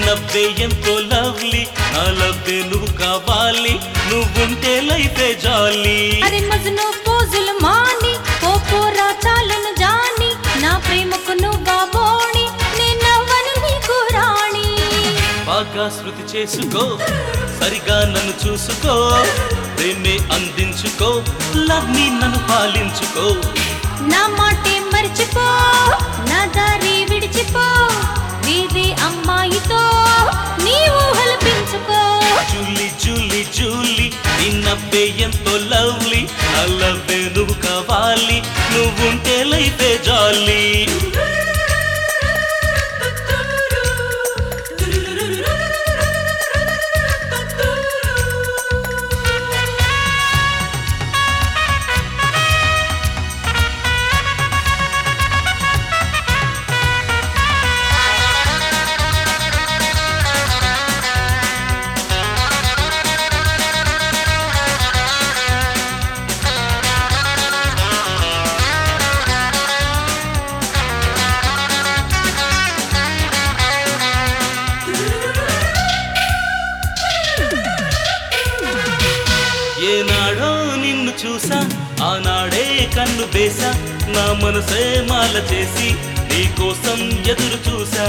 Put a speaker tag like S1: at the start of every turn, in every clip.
S1: నవ్వే ఎంతో లవ్లీ నా లవ్వే నువ్వు కావాలి నువ్వుంటే లైఫే జాలీ
S2: అరే మజను పోజులు మాని ఓ పోరా చాలను జాని నా ప్రేమకు నువ్వా బోణి నేనవ్వను నీకు రాణి
S1: బాగా శృతి చేసుకో సరిగా నన్ను చూసుకో ప్రేమే అందించుకో లవ్ మీ నన్ను పాలించుకో
S2: నా మాటే మర్చిపో నా దారి విడిచిపో వేరే అమ్మాయితో నీ ఊహలు పెంచుకో
S1: జూలీ జూలీ జూలీ నీ నవ్వే ఎంతో లవ్లీ నా లవ్వే నువ్వు కావాలి నువ్వుంటే లైఫే జాలీ ఏనాడో నిన్ను చూసా ఆనాడే కన్ను వేసా నా మనసే మాల చేసి నీకోసం ఎదురు చూసా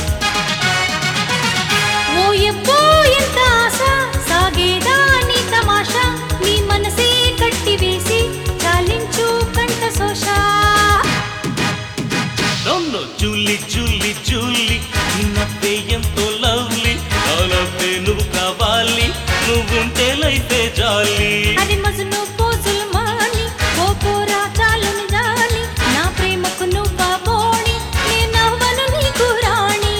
S2: ఓ ఎప్పో ఎంత ఆశ సాగేదా నీ తమాషా నీ మనసే కట్టివేసి చాలించు కంట శోషా
S1: నన్ను జూలీ జూలీ జూలీ నవ్వే ఎంతో లవ్లీ నా లవ్వే నువ్వు కావాలి నువ్వుంటే లైఫే జాలీ
S2: అది మజను పోజులు మాని ఓ పోరా చాలుని జాని నా ప్రేమకు నువ్వా బోణి నేనవ్వను నీకు రాణి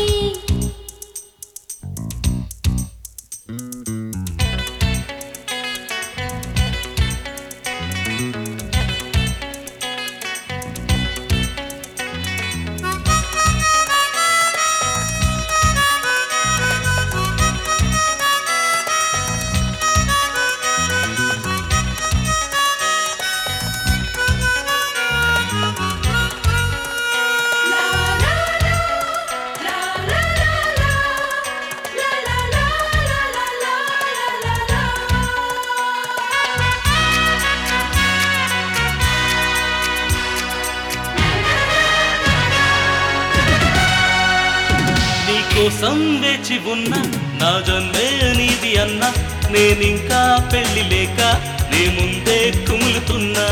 S1: నీకోసం వేచి ఉన్న నా జన్మే నీది అన్న నేనింకా పెళ్లి లేక నీ ముందే కుములుతున్నా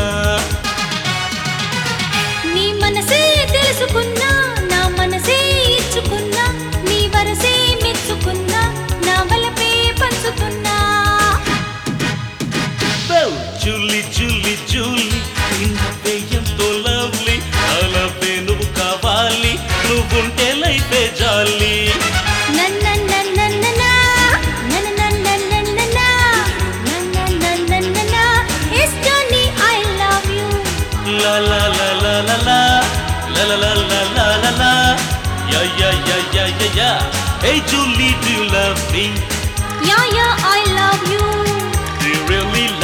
S2: నీ మనసే తెలుసుకున్నా నా మనసే ఇచ్చుకున్నా నీ వరసే మెచ్చుకున్నా నా వలపే పంచుతున్నా
S1: Well, జూలీ జూలీ జూలీ నిన్నవే ఎంతో లవ్లీ అలవే నువ్వు కావాలి నువ్వుంటే లైఫే జాలీ
S2: నన్నన్నన్నన్ననా, నన్నన్నన్నన్ననా, నన్నన్నన్నన్ననా. Yes, Johnny, I love you.
S1: La la la la la la la la la la la la la yeah yeah yeah yeah yeah yeah Hey Julie, do you love me?
S2: Yeah, yeah, I love you.
S1: Do you really